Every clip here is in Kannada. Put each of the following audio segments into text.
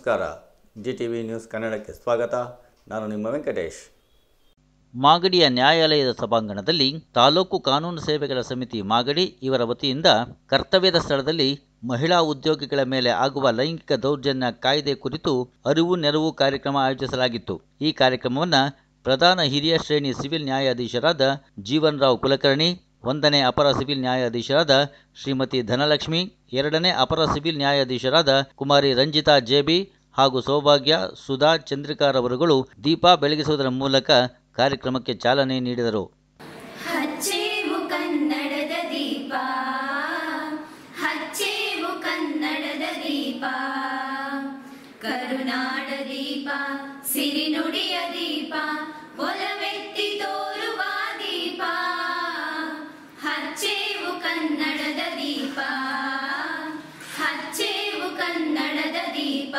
ನಮಸ್ಕಾರ ಜಿ ಟಿ ವಿ ನ್ಯೂಸ್ ಕನ್ನಡಕ್ಕೆ ಸ್ವಾಗತ ನಾನು ನಿಮ್ಮ ವೆಂಕಟೇಶ್ ಮಾಗಡಿಯ ನ್ಯಾಯಾಲಯದ ಸಭಾಂಗಣದಲ್ಲಿ ತಾಲೂಕು ಕಾನೂನು ಸೇವೆಗಳ ಸಮಿತಿ ಮಾಗಡಿ ಇವರ ವತಿಯಿಂದ ಕರ್ತವ್ಯದ ಸ್ಥಳದಲ್ಲಿ ಮಹಿಳಾ ಉದ್ಯೋಗಿಗಳ ಮೇಲೆ ಆಗುವ ಲೈಂಗಿಕ ದೌರ್ಜನ್ಯ ಕಾಯ್ದೆ ಕುರಿತು ಅರಿವು ನೆರವು ಕಾರ್ಯಕ್ರಮ ಆಯೋಜಿಸಲಾಗಿತ್ತು ಈ ಕಾರ್ಯಕ್ರಮವನ್ನು ಪ್ರಧಾನ ಹಿರಿಯ ಶ್ರೇಣಿ ಸಿವಿಲ್ ನ್ಯಾಯಾಧೀಶರಾದ ಜೀವನ್ ರಾವ್ ಕುಲಕರ್ಣಿ ಒಂದನೇ ಅಪರ ಸಿವಿಲ್ ನ್ಯಾಯಾಧೀಶರಾದ ಶ್ರೀಮತಿ ಧನಲಕ್ಷ್ಮಿ ಎರಡನೇ ಅಪರ ಸಿವಿಲ್ ನ್ಯಾಯಾಧೀಶರಾದ ಕುಮಾರಿ ರಂಜಿತಾ ಜೆಬಿ ಹಾಗೂ ಸೌಭಾಗ್ಯ ಸುಧಾ ಚಂದ್ರಿಕಾರವರುಗಳು ದೀಪ ಬೆಳಗಿಸುವುದರ ಮೂಲಕ ಕಾರ್ಯಕ್ರಮಕ್ಕೆ ಚಾಲನೆ ನೀಡಿದರು ಹಚ್ಚೇವು ಕನ್ನಡದ ದೀಪ ಹಚ್ಚೇವು ಕನ್ನಡದ ದೀಪ ಕರುನಾಡ ದೀಪ ಸಿರಿನುಡಿಯ ದೀಪ ಒಲವೆತ್ತಿ ತೋರುವ ದೀಪ ಹಚ್ಚೇವು ಕನ್ನಡದ ದೀಪ ಹಚ್ಚೇವು ಕನ್ನಡದ ದೀಪ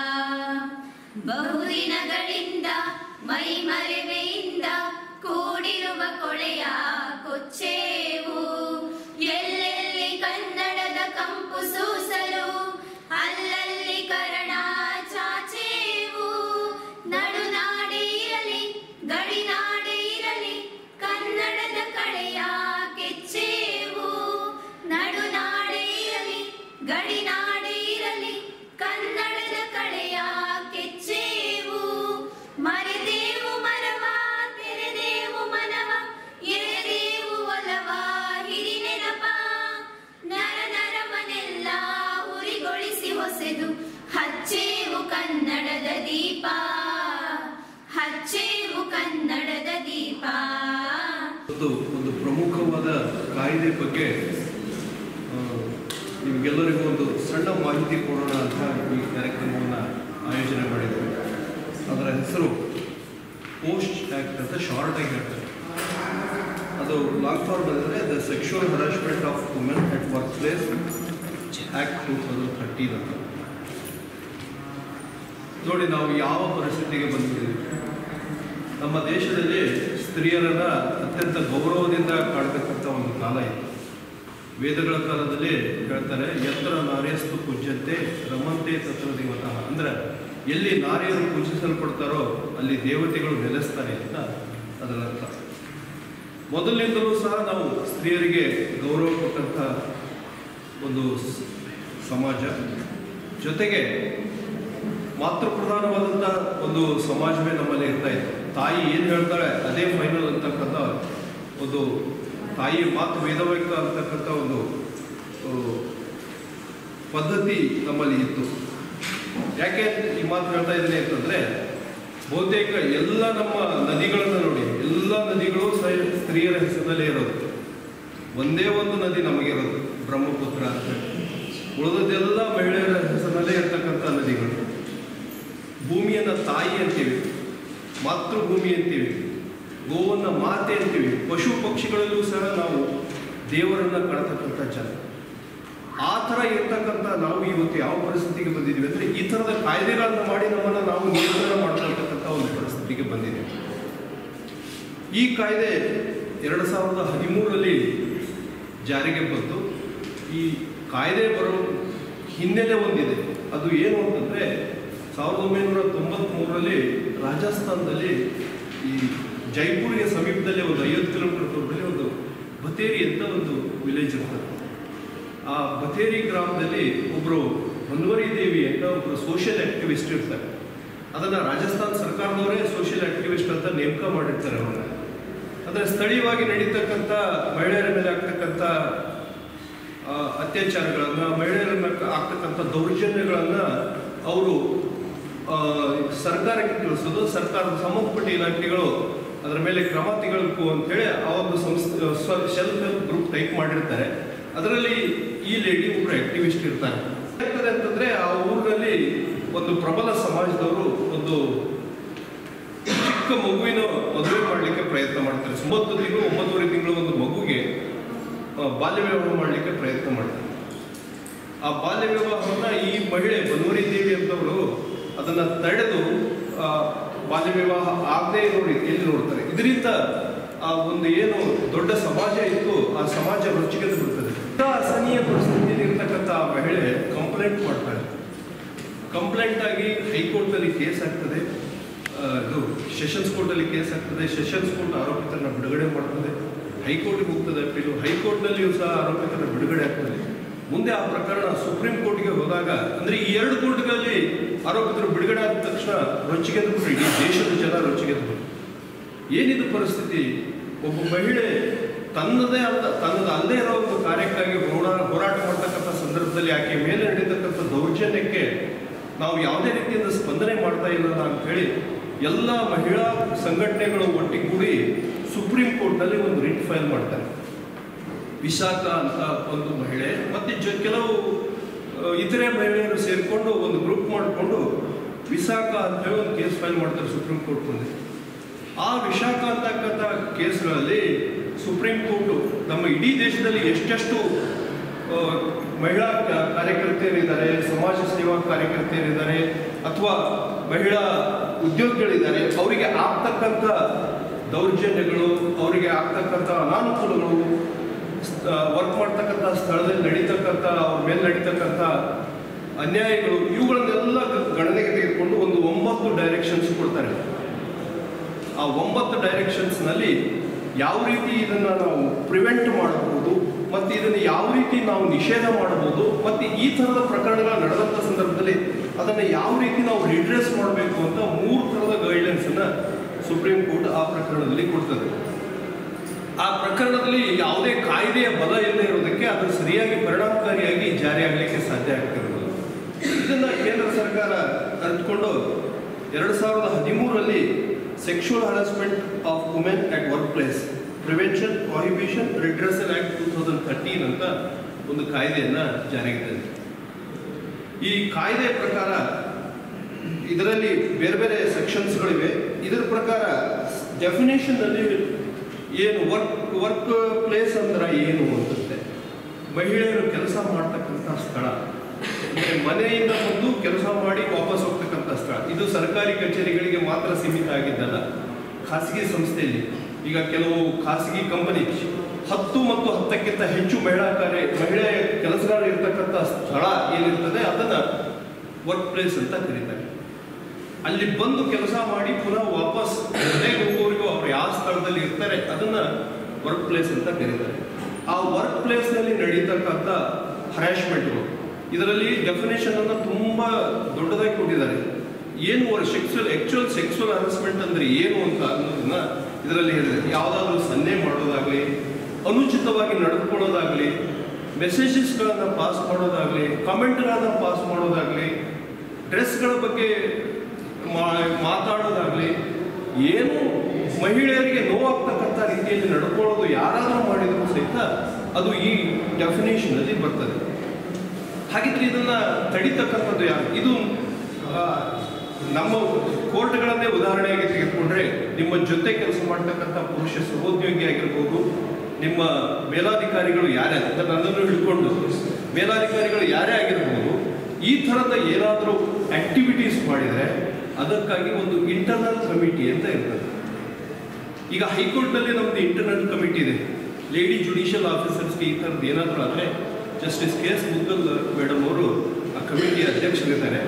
ಬಹುದಿನಗಳಿಂದ ಮೈ ಮರೆವೆಯಿಂದ ಕೂಡಿರುವ ಕೊಳೆಯ ಕೊಚ್ಚೇವು ಎಲ್ಲೆಲ್ಲಿ ಕನ್ನಡದ ಕಂಪು ಸೂಸಲು ಅಲ್ಲಲ್ಲಿ ಕರಣ ಚಾಚೇವು ನಡುನಾಡೆ ಇರಲಿ ಗಡಿನಾಡೆ ಇರಲಿ ಕನ್ನಡದ ಕಳೆಯ ಕೆಚ್ಚೇವು ನಡುನಾಡೆ ಇರಲಿ ಗಡಿನಾಡೆ ಇರಲಿ ಕನ್ನಡದ ಕಳೆಯ ಕೆಚ್ಚೇವು ಮರೆದೇವು ಮರವ ತೆರೆದೇವು ಮನವ ಎರೆದೇವು ಒಲವ ಹಿರಿ ನೆನಪ ನರ ನರಮನೆಲ್ಲ ಉರಿಗೊಳಿಸಿ ಹೊಸೆದು ಹಚ್ಚೇವು ಕನ್ನಡದ ದೀಪ ಹಚ್ಚೇವು ಕನ್ನಡದ ದೀಪ ಒಂದು ಒಂದು ಪ್ರಮುಖವಾದ ಕಾಯ್ದೆ ಬಗ್ಗೆ ಆ, ನಿಮಗೆಲ್ಲರಿಗೂ ಒಂದು ಸಣ್ಣ ಮಾಹಿತಿ ಕೊಡೋಣ ಅಂತ ಈ ಕಾರ್ಯಕ್ರಮವನ್ನು ಆಯೋಜನೆ ಮಾಡಿದ್ದೇವೆ ಅದರ ಹೆಸರು ಪೋಸ್ಟ್ ಆ್ಯಕ್ಟ್ ಅಂತ ಶಾರ್ಟ್ ಆಗಿ ಹೇಳ್ತಾರೆ ಅದು ಲಾಂಗ್ ಫಾರ್ಮ್ ಅಂದರೆ the sexual harassment of women at workplace act two thousand thirteen ಅಂತ ನೋಡಿ ನಾವು ಯಾವ ಪರಿಸ್ಥಿತಿಗೆ ಬಂದಿದ್ದೀವಿ ನಮ್ಮ ದೇಶದಲ್ಲಿ ಸ್ತ್ರೀಯರನ್ನ ಅತ್ಯಂತ ಗೌರವದಿಂದ ಕಾಡ್ತಕ್ಕಂಥ ಒಂದು ಕಾಲ ಇತ್ತು ವೇದಗಳ ಕಾಲದಲ್ಲಿ ಹೇಳ್ತಾರೆ ಯತ್ರ ನಾರ್ಯಸ್ತು ಪೂಜ್ಯಂತೆ ರಮಂತೆ ತತ್ರ ದೇವತಃ ಅಂದ್ರೆ ಎಲ್ಲಿ ನಾರಿಯರು ಪೂಜಿಸಲ್ಪಡ್ತಾರೋ ಅಲ್ಲಿ ದೇವತೆಗಳು ನೆಲೆಸ್ತಾರೆ ಅಂತ ಅದರ ಅರ್ಥ ಮೊದಲಿನಿಂದಲೂ ಸಹ ನಾವು ಸ್ತ್ರೀಯರಿಗೆ ಗೌರವ ಕೊಟ್ಟಂಥ ಒಂದು ಸ್- ಸಮಾಜ ಜೊತೆಗೆ ಮಾತೃ ಪ್ರಧಾನವಾದಂಥ ಒಂದು ಸಮಾಜವೇ ನಮ್ಮಲ್ಲಿ ಇರ್ತಾ ಇತ್ತು ತಾಯಿ ಏನು ಹೇಳ್ತಾಳೆ ಅದೇ ಫೈನಲ್ ಅಂತಕ್ಕಂಥ ಒಂದು ತಾಯಿ ಮಾತು ವೇದವಾಕ್ಯ ಅಂತಕ್ಕಂಥ ಒಂದು ಆ, ಪದ್ಧತಿ ನಮ್ಮಲ್ಲಿ ಇತ್ತು ಯಾಕೆ ಈ ಮಾತು ಹೇಳ್ತಾ ಇದ್ದೀನಿ ಅಂತಂದ್ರೆ ಬಹುತೇಕ ಎಲ್ಲ ನಮ್ಮ ನದಿಗಳನ್ನು ನೋಡಿ ಎಲ್ಲ ನದಿಗಳು ಸಹ ಸ್ತ್ರೀಯರ ಹೆಸರಿನಲ್ಲೇ ಇರೋದು ಒಂದೇ ಒಂದು ನದಿ ನಮಗಿರೋದು ಬ್ರಹ್ಮಪುತ್ರ ಅಂತ ಉಳಿದದ್ದೆಲ್ಲ ಮಹಿಳೆಯರ ಹೆಸರಿನಲ್ಲೇ ಇರ್ತಕ್ಕಂಥ ನದಿಗಳು ಭೂಮಿಯನ್ನು ತಾಯಿ ಅಂತೀವಿ ಮಾತೃಭೂಮಿ ಅಂತೀವಿ ಗೋವನ್ನು ಮಾತೆ ಅಂತೀವಿ ಪಶು ಪಕ್ಷಿಗಳಲ್ಲೂ ಸಹ ನಾವು ದೇವರನ್ನ ಕಾಣತಕ್ಕಂಥ ಜನ ಆ ಥರ ಇರ್ತಕ್ಕಂಥ ನಾವು ಇವತ್ತು ಯಾವ ಪರಿಸ್ಥಿತಿಗೆ ಬಂದಿದ್ದೀವಿ ಅಂದರೆ ಈ ಥರದ ಕಾಯ್ದೆಗಳನ್ನು ಮಾಡಿ ನಮ್ಮನ್ನು ನಾವು ನಿಯಂತ್ರಣ ಮಾಡ್ಕೊಳ್ತಕ್ಕಂಥ ಒಂದು ಪರಿಸ್ಥಿತಿಗೆ ಬಂದಿದ್ದೀವಿ ಈ ಕಾಯ್ದೆ ಎರಡು ಸಾವಿರದ ಹದಿಮೂರರಲ್ಲಿ ಜಾರಿಗೆ ಬಂತು ಈ ಕಾಯ್ದೆ ಬರೋ ಹಿನ್ನೆಲೆ ಒಂದಿದೆ ಅದು ಏನು ಅಂತಂದರೆ ಸಾವಿರದ ಒಂಬೈನೂರ ತೊಂಬತ್ತ್ಮೂರರಲ್ಲಿ ರಾಜಸ್ಥಾನದಲ್ಲಿ ಈ ಜೈಪುರಿಗೆ ಸಮೀಪದಲ್ಲಿ ಒಂದು ಐವತ್ತು ಕಿಲೋಮೀಟರ್ ದೂರದಲ್ಲಿ ಒಂದು ಬತೇರಿ ಅಂತ ಒಂದು ವಿಲೇಜ್ ಇರ್ತದೆ ಆ ಬತೇರಿ ಗ್ರಾಮದಲ್ಲಿ ಒಬ್ಬರು ಮನ್ವರಿ ದೇವಿ ಅಂತ ಒಬ್ಬರು ಸೋಷಿಯಲ್ ಆಕ್ಟಿವಿಸ್ಟ್ ಇರ್ತಾರೆ ಅದನ್ನು ರಾಜಸ್ಥಾನ ಸರ್ಕಾರದವರೇ ಸೋಷಿಯಲ್ ಆಕ್ಟಿವಿಸ್ಟ್ ಅಂತ ನೇಮಕ ಮಾಡಿರ್ತಾರೆ ಅವ್ರನ್ನ ಅಂದರೆ ಸ್ಥಳೀಯವಾಗಿ ನಡೀತಕ್ಕಂಥ ಮಹಿಳೆಯರ ಮೇಲೆ ಆಗ್ತಕ್ಕಂಥ ಆ, ಅತ್ಯಾಚಾರಗಳನ್ನು ಮಹಿಳೆಯರ ಮೇಲೆ ಆಗ್ತಕ್ಕಂಥ ದೌರ್ಜನ್ಯಗಳನ್ನು ಅವರು ಸರ್ಕಾರಕ್ಕೆ ತಿಳಿಸೋದು ಸರ್ಕಾರದ ಸಂಬಂಧಪಟ್ಟ ಇಲಾಖೆಗಳು ಅದರ ಮೇಲೆ ಕ್ರಮ ತೆಗೆದುಕು ಅಂತೇಳಿ ಆ ಒಂದು ಸಂಸ್ಥೆ ಸೆಲ್ಫ್ ಹೆಲ್ಪ್ ಗ್ರೂಪ್ ಟೈಪ್ ಮಾಡಿರ್ತಾರೆ ಅದರಲ್ಲಿ ಈ ಲೇಡಿ ಒಬ್ಬರು ಆಕ್ಟಿವಿಸ್ಟ್ ಇರ್ತಾರೆ ಏನಾಗ್ತದೆ ಅಂತಂದ್ರೆ ಆ ಊರಿನಲ್ಲಿ ಒಂದು ಪ್ರಬಲ ಸಮಾಜದವರು ಒಂದು ಚಿಕ್ಕ ಮಗುವಿನ ಮದುವೆ ಮಾಡಲಿಕ್ಕೆ ಪ್ರಯತ್ನ ಮಾಡ್ತಾರೆ ಒಂಬತ್ತು ತಿಂಗಳು ಒಂಬತ್ತುವರೆ ತಿಂಗಳು ಒಂದು ಮಗುಗೆ ಆ, ಬಾಲ್ಯ ವಿವಾಹ ಮಾಡಲಿಕ್ಕೆ ಪ್ರಯತ್ನ ಮಾಡ್ತಾರೆ ಆ ಬಾಲ್ಯ ವಿವಾಹವನ್ನ ಈ ಮಹಿಳೆ ಬನ್ವರಿ ದೇವಿ ಅಂತವರು ಅದನ್ನ ತಡೆದು ಆ, ಬಾಲ್ಯ ವಿವಾಹ ಆಗದೆ ಇರೋ ರೀತಿಯಲ್ಲಿ ನೋಡ್ತಾರೆ ಇದರಿಂದ ಆ ಒಂದು ಏನು ದೊಡ್ಡ ಸಮಾಜ ಇತ್ತು ಆ ಸಮಾಜ ರೊಚ್ಚಿಗೆದ್ದು ಬಿಡ್ತದೆ ಇಂಥ ಅಸಹನೀಯ ಪರಿಸ್ಥಿತಿಯಲ್ಲಿ ಇರ್ತಕ್ಕಂಥ ಆ ಮಹಿಳೆ ಕಂಪ್ಲೇಂಟ್ ಮಾಡ್ತಾಳೆ ಕಂಪ್ಲೇಂಟ್ ಆಗಿ ಹೈಕೋರ್ಟ್ನಲ್ಲಿ ಕೇಸ್ ಆಗ್ತದೆ ಆ, ಇದು ಸೆಷನ್ಸ್ ಕೋರ್ಟಲ್ಲಿ ಕೇಸ್ ಆಗ್ತದೆ ಸೆಷನ್ಸ್ ಕೋರ್ಟ್ ಆರೋಪಿತರನ್ನ ಬಿಡುಗಡೆ ಮಾಡ್ತದೆ ಹೈಕೋರ್ಟ್ಗೆ ಹೋಗ್ತದೆ ಅಪೀಲು ಹೈಕೋರ್ಟ್ನಲ್ಲಿಯೂ ಸಹ ಆರೋಪಿತರನ್ನ ಬಿಡುಗಡೆ ಆಗ್ತದೆ ಮುಂದೆ ಆ ಪ್ರಕರಣ ಸುಪ್ರೀಂ ಕೋರ್ಟ್ಗೆ ಹೋದಾಗ ಅಂದ್ರೆ ಈ ಎರಡು ಕೋರ್ಟ್ಗಳಲ್ಲಿ ಆರೋಪಿತರು ಬಿಡುಗಡೆ ಆದ ತಕ್ಷಣ ರೊಚ್ಚಿಗೆದ್ಬಿಟ್ರು ಇಡೀ ದೇಶದ ಜನ ರೊಚ್ಚಿಗೆದ್ಬಿಟ್ರು ಏನಿದು ಪರಿಸ್ಥಿತಿ ಒಬ್ಬ ಮಹಿಳೆ ತನ್ನದೇ ಆದ ತನ್ನದ ಅಲ್ಲದೇ ಇರೋ ಒಂದು ಕಾರ್ಯಕ್ಕಾಗಿ ಹೋರಾ ಹೋರಾಟ ಮಾಡ್ತಕ್ಕಂಥ ಸಂದರ್ಭದಲ್ಲಿ ಆಕೆ ಮೇಲೆ ನಡೀತಕ್ಕಂಥ ದೌರ್ಜನ್ಯಕ್ಕೆ ನಾವು ಯಾವುದೇ ರೀತಿಯಿಂದ ಸ್ಪಂದನೆ ಮಾಡ್ತಾ ಇಲ್ಲಲ್ಲ ಅಂತ ಹೇಳಿ ಎಲ್ಲ ಮಹಿಳಾ ಸಂಘಟನೆಗಳು ಒಟ್ಟಿಗೂಡಿ ಸುಪ್ರೀಂ ಕೋರ್ಟ್ನಲ್ಲಿ ಒಂದು ರಿಟ್ ಫೈಲ್ ಮಾಡ್ತಾರೆ ವಿಶಾಖ ಅಂತ ಒಂದು ಮಹಿಳೆ ಮತ್ತೆ ಜ ಕೆಲವು ಆ, ಇತರೆ ಮಹಿಳೆಯರು ಸೇರಿಕೊಂಡು ಒಂದು ಗ್ರೂಪ್ ಮಾಡಿಕೊಂಡು ವಿಶಾಖ ಅಂತ ಹೇಳಿ ಒಂದು ಕೇಸ್ ಫೈಲ್ ಮಾಡ್ತಾರೆ ಸುಪ್ರೀಂ ಕೋರ್ಟ್ ಮುಂದೆ ಆ ವಿಶಾಖ ಅಂತಕ್ಕಂಥ ಕೇಸ್ಗಳಲ್ಲಿ ಸುಪ್ರೀಂ ಕೋರ್ಟ್ ನಮ್ಮ ಇಡೀ ದೇಶದಲ್ಲಿ ಎಷ್ಟೆಷ್ಟು ಆ, ಮಹಿಳಾ ಕ- ಕಾರ್ಯಕರ್ತೆಯರಿದ್ದಾರೆ ಸಮಾಜ ಸೇವಾ ಕಾರ್ಯಕರ್ತೆಯರಿದ್ದಾರೆ ಅಥವಾ ಮಹಿಳಾ ಉದ್ಯೋಗಿಗಳಿದ್ದಾರೆ ಅವರಿಗೆ ಆಗ್ತಕ್ಕಂಥ ದೌರ್ಜನ್ಯಗಳು ಅವರಿಗೆ ಆಗ್ತಕ್ಕಂಥ ಅನಾನುಕೂಲಗಳು ವರ್ಕ್ ಮಾಡ್ತಕ್ಕಂಥ ಸ್ಥಳದಲ್ಲಿ ನಡೀತಕ್ಕಂಥ ಅವ್ರ ಮೇಲೆ ನಡೀತಕ್ಕಂಥ ಅನ್ಯಾಯಗಳು ಇವುಗಳನ್ನೆಲ್ಲ ಗ- ಗಣನೆಗೆ ತೆಗೆದುಕೊಂಡು ಒಂದು ಒಂಬತ್ತು ಡೈರೆಕ್ಷನ್ಸ್ ಕೊಡ್ತಾರೆ ಆ ಒಂಬತ್ತು ಡೈರೆಕ್ಷನ್ಸ್ನಲ್ಲಿ ಯಾವ ರೀತಿ ಇದನ್ನು ನಾವು ಪ್ರಿವೆಂಟ್ ಮಾಡಬಹುದು ಮತ್ತು ಇದನ್ನು ಯಾವ ರೀತಿ ನಾವು ನಿಷೇಧ ಮಾಡಬಹುದು ಮತ್ತು ಈ ಥರದ ಪ್ರಕರಣಗಳು ನಡೆದಂಥ ಸಂದರ್ಭದಲ್ಲಿ ಅದನ್ನು ಯಾವ ರೀತಿ ನಾವು ರಿಡ್ರೆಸ್ ಮಾಡಬೇಕು ಅಂತ ಮೂರು ಥರದ ಗೈಡ್ಲೈನ್ಸನ್ನು ಸುಪ್ರೀಂ ಕೋರ್ಟ್ ಆ ಪ್ರಕರಣದಲ್ಲಿ ಕೊಡ್ತದೆ ಆ ಪ್ರಕರಣದಲ್ಲಿ ಯಾವುದೇ ಕಾಯ್ದೆಯ ಬಲ ಇಲ್ಲದೆ ಇರೋದಕ್ಕೆ ಅದು ಸರಿಯಾಗಿ ಪರಿಣಾಮಕಾರಿಯಾಗಿ ಜಾರಿಯಾಗಲಿಕ್ಕೆ ಸಾಧ್ಯ ಆಗ್ತಿರೋದಿಲ್ಲ ಇದನ್ನ ಕೇಂದ್ರ ಸರ್ಕಾರ ಅರಿತುಕೊಂಡು ಎರಡು ಸಾವಿರದ ಹದಿಮೂರರಲ್ಲಿ sexual harassment of women at workplace prevention prohibition redressal act two thousand thirteen ಅಂತ ಒಂದು ಕಾಯ್ದೆಯನ್ನ ಜಾರಿಗೆ ತಂದಿದೆ ಈ ಕಾಯ್ದೆ ಪ್ರಕಾರ ಇದರಲ್ಲಿ ಬೇರೆ ಬೇರೆ ಸೆಕ್ಷನ್ಸ್ಗಳಿವೆ ಇದರ ಪ್ರಕಾರ ಡೆಫಿನೇಷನ್ ಅಲ್ಲಿ ಏನು ವರ್ಕ್ ವರ್ಕ್ ಪ್ಲೇಸ್ ಅಂದ್ರೆ ಏನು ಅಂತಂತೆ ಮಹಿಳೆಯರು ಕೆಲಸ ಮಾಡ್ತಕ್ಕಂಥ ಸ್ಥಳ ಅಂದ್ರೆ ಮನೆಯಿಂದ ಬಂದು ಕೆಲಸ ಮಾಡಿ ವಾಪಸ್ ಹೋಗ್ತಕ್ಕಂಥ ಸ್ಥಳ ಇದು ಸರ್ಕಾರಿ ಕಚೇರಿಗಳಿಗೆ ಮಾತ್ರ ಸೀಮಿತ ಆಗಿದ್ದಲ್ಲ ಖಾಸಗಿ ಸಂಸ್ಥೆಯಲ್ಲಿ ಈಗ ಕೆಲವು ಖಾಸಗಿ ಕಂಪನಿ ಹತ್ತು ಮತ್ತು ಹತ್ತಕ್ಕಿಂತ ಹೆಚ್ಚು ಮಹಿಳಾ ಕಾರ್ಯ ಮಹಿಳೆ ಕೆಲಸಗಾರ ಇರ್ತಕ್ಕಂಥ ಸ್ಥಳ ಏನಿರ್ತದೆ ಅದನ್ನ ವರ್ಕ್ ಪ್ಲೇಸ್ ಅಂತ ಕರೀತಾರೆ ಅಲ್ಲಿ ಬಂದು ಕೆಲಸ ಮಾಡಿ ಪುನಃ ವಾಪಸ್ ಮನೆಗೆ ಹೋಗೋರಿಗೂ ಅವ್ರು ಯಾವ ಸ್ಥಳದಲ್ಲಿ ಇರ್ತಾರೆ ಅದನ್ನ ವರ್ಕ್ ಪ್ಲೇಸ್ ಅಂತ ಕರೀತಾರೆ ಆ ವರ್ಕ್ ಪ್ಲೇಸ್ನಲ್ಲಿ ನಡೀತಕ್ಕಂಥ ಹರಾಶ್ಮೆಂಟ್ಗಳು ಇದರಲ್ಲಿ ಡೆಫಿನೇಷನ್ ಅನ್ನ ತುಂಬಾ ದೊಡ್ಡದಾಗಿ ಕೊಟ್ಟಿದ್ದಾರೆ ಏನು ಸೆಕ್ಸುವಲ್ ಆಕ್ಚುಯಲ್ ಸೆಕ್ಸುವಲ್ ಹರಾಸ್ಮೆಂಟ್ ಅಂದ್ರೆ ಏನು ಅಂತ ಅನ್ನೋದನ್ನ ಇದರಲ್ಲಿ ಹೇಳಿದೆ ಯಾವುದಾದ್ರೂ ಸನ್ನೆ ಮಾಡೋದಾಗ್ಲಿ ಅನುಚಿತವಾಗಿ ನಡೆದುಕೊಳ್ಳೋದಾಗ್ಲಿ ಮೆಸೇಜಸ್ಗಳನ್ನ ಪಾಸ್ ಮಾಡೋದಾಗ್ಲಿ ಕಾಮೆಂಟ್ಗಳನ್ನ ಪಾಸ್ ಮಾಡೋದಾಗ್ಲಿ ಡ್ರೆಸ್ಗಳ ಬಗ್ಗೆ ಮಾ- ಮಾತಾಡೋದಾಗ್ಲಿ ಏನು ಮಹಿಳೆಯರಿಗೆ ನೋವಾಗ್ತಕ್ಕಂಥ ರೀತಿಯಲ್ಲಿ ನಡ್ಕೊಳ್ಳೋದು ಯಾರಾದರೂ ಮಾಡಿದರೂ ಸಹಿತ ಅದು ಈ ಡೆಫಿನೇಷನ್ ಅಲ್ಲಿ ಬರ್ತದೆ ಹಾಗಿದ್ರೆ ಇದನ್ನ ತಡಿತಕ್ಕಂಥದ್ದು ಯಾರು ಇದು ಆ, ನಮ್ಮ ಕೋರ್ಟ್ಗಳನ್ನೇ ಉದಾಹರಣೆಯಾಗಿ ತೆಗೆದುಕೊಂಡ್ರೆ ನಿಮ್ಮ ಜೊತೆ ಕೆಲಸ ಮಾಡ್ತಕ್ಕಂಥ ಪುರುಷ ಸಹೋದ್ಯೋಗಿ ಆಗಿರ್ಬೋದು ನಿಮ್ಮ ಮೇಲಾಧಿಕಾರಿಗಳು ಯಾರೇ ಅಂತ ನನ್ನನ್ನು ಹಿಡ್ಕೊಂಡು ಮೇಲಾಧಿಕಾರಿಗಳು ಯಾರೇ ಆಗಿರ್ಬೋದು ಈ ಥರದ ಏನಾದರೂ ಆಕ್ಟಿವಿಟೀಸ್ ಮಾಡಿದರೆ ಅದಕ್ಕಾಗಿ ಒಂದು ಇಂಟರ್ನಲ್ ಕಮಿಟಿ ಅಂತ ಇರ್ತದೆ ಈಗ ಹೈಕೋರ್ಟ್ನಲ್ಲಿ ನಮ್ದು ಇಂಟರ್ನಲ್ ಕಮಿಟಿ ಇದೆ ಲೇಡಿ ಜುಡಿಷಿಯಲ್ ಆಫೀಸರ್ಸ್ಗೆ ಈ ಥರದ್ದು ಏನಾದರೂ ಆದರೆ justice K S Muddal madam ಅವರು ಆ ಕಮಿಟಿ ಅಧ್ಯಕ್ಷರಿದ್ದಾರೆ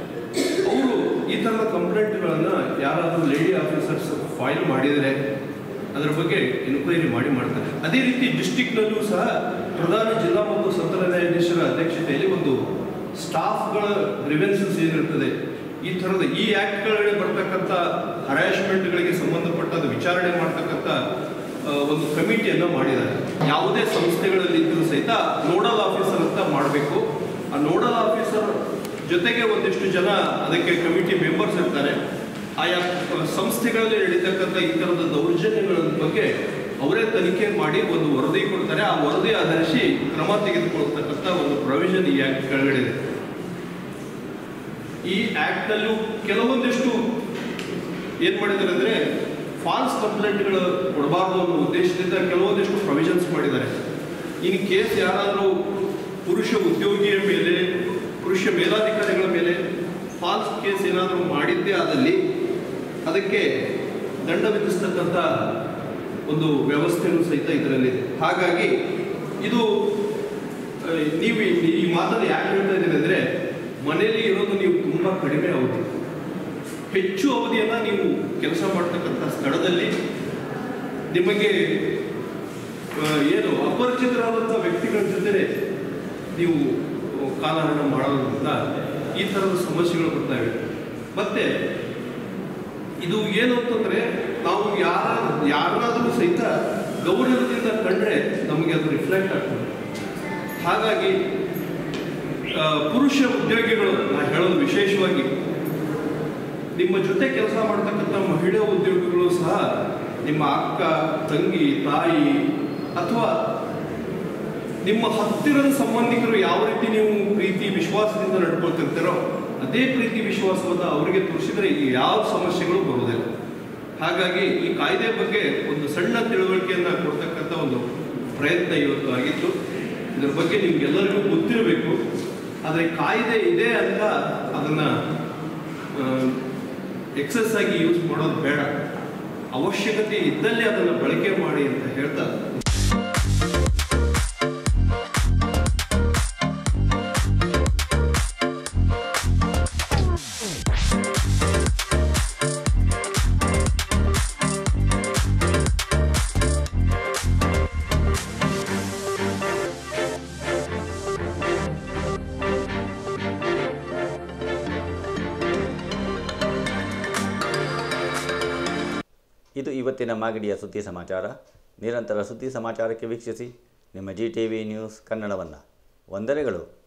ಅವರು ಈ ಥರದ ಕಂಪ್ಲೇಂಟ್ಗಳನ್ನು ಯಾರಾದರೂ ಲೇಡಿ ಆಫೀಸರ್ಸ್ ಫೈಲ್ ಮಾಡಿದರೆ ಅದರ ಬಗ್ಗೆ ಎನ್ಕ್ವೈರಿ ಮಾಡಿ ಮಾಡ್ತಾರೆ ಅದೇ ರೀತಿ ಡಿಸ್ಟಿಕ್ನಲ್ಲೂ ಸಹ ಪ್ರಧಾನ ಜಿಲ್ಲಾ ಮತ್ತು ಸತ್ರ ನ್ಯಾಯಾಧೀಶರ ಅಧ್ಯಕ್ಷತೆಯಲ್ಲಿ ಒಂದು ಸ್ಟಾಫ್ಗಳ ಗ್ರಿವೆನ್ಸಸ್ ಏನಿರ್ತದೆ ಈ ಥರದ ಈ ಆ್ಯಕ್ಟ್ಗಳಲ್ಲಿ ಬರ್ತಕ್ಕಂಥ ಹರಾಶ್ಮೆಂಟ್ಗಳಿಗೆ ಸಂಬಂಧಪಟ್ಟದ ವಿಚಾರಣೆ ಮಾಡ್ತಕ್ಕಂಥ ಆ, ಒಂದು ಕಮಿಟಿಯನ್ನು ಮಾಡಿದ್ದಾರೆ ಯಾವುದೇ ಸಂಸ್ಥೆಗಳಲ್ಲಿ ಇದ್ದರೂ ಸಹಿತ ನೋಡಲ್ ಆಫೀಸರ್ ಅಂತ ಮಾಡಬೇಕು ಆ ನೋಡಲ್ ಆಫೀಸರ್ ಜೊತೆಗೆ ಒಂದಿಷ್ಟು ಜನ ಅದಕ್ಕೆ ಕಮಿಟಿ ಮೆಂಬರ್ಸ್ ಇರ್ತಾರೆ ಆಯಾ ಸಂಸ್ಥೆಗಳಲ್ಲಿ ನಡೀತಕ್ಕಂಥ ಈ ಥರದ ದೌರ್ಜನ್ಯಗಳ ಬಗ್ಗೆ ಅವರೇ ತನಿಖೆ ಮಾಡಿ ಒಂದು ವರದಿ ಕೊಡ್ತಾರೆ ಆ ವರದಿ ಆಧರಿಸಿ ಕ್ರಮ ತೆಗೆದುಕೊಳ್ತಕ್ಕಂಥ ಒಂದು ಪ್ರೊವಿಷನ್ ಈ ಆ್ಯಕ್ಟ್ ಕೆಳಗಡೆ ಇದೆ ಈ ಆ್ಯಕ್ಟ್ನಲ್ಲೂ ಕೆಲವೊಂದಿಷ್ಟು ಏನು ಮಾಡಿದ್ದಾರೆ ಅಂದರೆ ಫಾಲ್ಸ್ ಕಂಪ್ಲೇಂಟ್ಗಳು ಕೊಡಬಾರ್ದು ಅನ್ನೋ ಉದ್ದೇಶದಿಂದ ಕೆಲವೊಂದಿಷ್ಟು ಪ್ರೊವಿಷನ್ಸ್ ಮಾಡಿದ್ದಾರೆ ಇನ್ ಕೇಸ್ ಯಾರಾದರೂ ಪುರುಷ ಉದ್ಯೋಗಿಯ ಮೇಲೆ ಪುರುಷ ಮೇಲಾಧಿಕಾರಿಗಳ ಮೇಲೆ ಫಾಲ್ಸ್ ಕೇಸ್ ಏನಾದರೂ ಮಾಡಿದ್ದೇ ಆದಲ್ಲಿ ಅದಕ್ಕೆ ದಂಡ ವಿಧಿಸ್ತಕ್ಕಂಥ ಒಂದು ವ್ಯವಸ್ಥೆಯೂ ಸಹಿತ ಇದರಲ್ಲಿದೆ ಹಾಗಾಗಿ ಇದು ಆ, ನೀವು ಈ- ಈ ಮಾತನ್ನು ಯಾಕೆ ಹೇಳ್ತಾ ಇದ್ದೀನಿ ಅಂದರೆ ಮನೆಯಲ್ಲಿ ಇರೋದು ನೀವು ತುಂಬ ಕಡಿಮೆ ಅವಧಿ ಹೆಚ್ಚು ಅವಧಿಯನ್ನು ನೀವು ಕೆಲಸ ಮಾಡ್ತಕ್ಕಂಥ ಸ್ಥಳದಲ್ಲಿ ನಿಮಗೆ ಆ, ಏನು ಅಪರಿಚಿತರಾದಂಥ ವ್ಯಕ್ತಿಗಳ ಜೊತೆ ನೀವು ಕಾಲಹರಣ ಮಾಡೋದ್ರಿಂದ ಈ ಥರದ ಸಮಸ್ಯೆಗಳು ಬರ್ತಾವೆ ಮತ್ತೆ ಇದು ಏನು ಅಂತಂದ್ರೆ ನಾವು ಯಾರ ಯಾರನ್ನಾದರೂ ಸಹಿತ ಗೌರವದಿಂದ ಕಂಡ್ರೆ ನಮಗೆ ಅದು ರಿಫ್ಲೆಕ್ಟ್ ಆಗ್ತದೆ ಹಾಗಾಗಿ ಆ, ಪುರುಷ ಉದ್ಯೋಗಿಗಳು ನಾ ಹೇಳೋದು ವಿಶೇಷವಾಗಿ ನಿಮ್ಮ ಜೊತೆ ಕೆಲಸ ಮಾಡ್ತಕ್ಕಂಥ ಮಹಿಳಾ ಉದ್ಯೋಗಿಗಳು ಸಹ ನಿಮ್ಮ ಅಕ್ಕ ತಂಗಿ ತಾಯಿ ಅಥವಾ ನಿಮ್ಮ ಹತ್ತಿರದ ಸಂಬಂಧಿಕರು ಯಾವ ರೀತಿ ನೀವು ಪ್ರೀತಿ ವಿಶ್ವಾಸದಿಂದ ನಡ್ಕೊಳ್ತಿರ್ತೀರೋ ಅದೇ ಪ್ರೀತಿ ವಿಶ್ವಾಸವನ್ನು ಅವರಿಗೆ ತೋರಿಸಿದ್ರೆ ಈ ಯಾವ ಸಮಸ್ಯೆಗಳು ಬರುವುದಿಲ್ಲ ಹಾಗಾಗಿ ಈ ಕಾಯ್ದೆ ಬಗ್ಗೆ ಒಂದು ಸಣ್ಣ ತಿಳುವಳಿಕೆಯನ್ನು ಕೊಡ್ತಕ್ಕಂಥ ಒಂದು ಪ್ರಯತ್ನ ಇವತ್ತು ಆಗಿತ್ತು ಇದರ ಬಗ್ಗೆ ನಿಮ್ಗೆಲ್ಲರಿಗೂ ಗೊತ್ತಿರಬೇಕು ಆದರೆ ಕಾಯ್ದೆ ಇದೆ ಅಂತ ಅದನ್ನು ಎಕ್ಸಸ್ ಆಗಿ ಯೂಸ್ ಮಾಡೋದು ಬೇಡ ಅವಶ್ಯಕತೆ ಇದ್ದಲ್ಲಿ ಅದನ್ನು ಬಳಕೆ ಮಾಡಿ ಅಂತ ಹೇಳ್ತಾ ಇದು ಇವತ್ತಿನ ಮಾಗಡಿಯ ಸುದ್ದಿ ಸಮಾಚಾರ ನಿರಂತರ ಸುದ್ದಿ ಸಮಾಚಾರಕ್ಕೆ ವೀಕ್ಷಿಸಿ ನಿಮ್ಮ ಜಿ ಟಿ ವಿ ನ್ಯೂಸ್ ಕನ್ನಡವನ್ನು ವಂದನೆಗಳು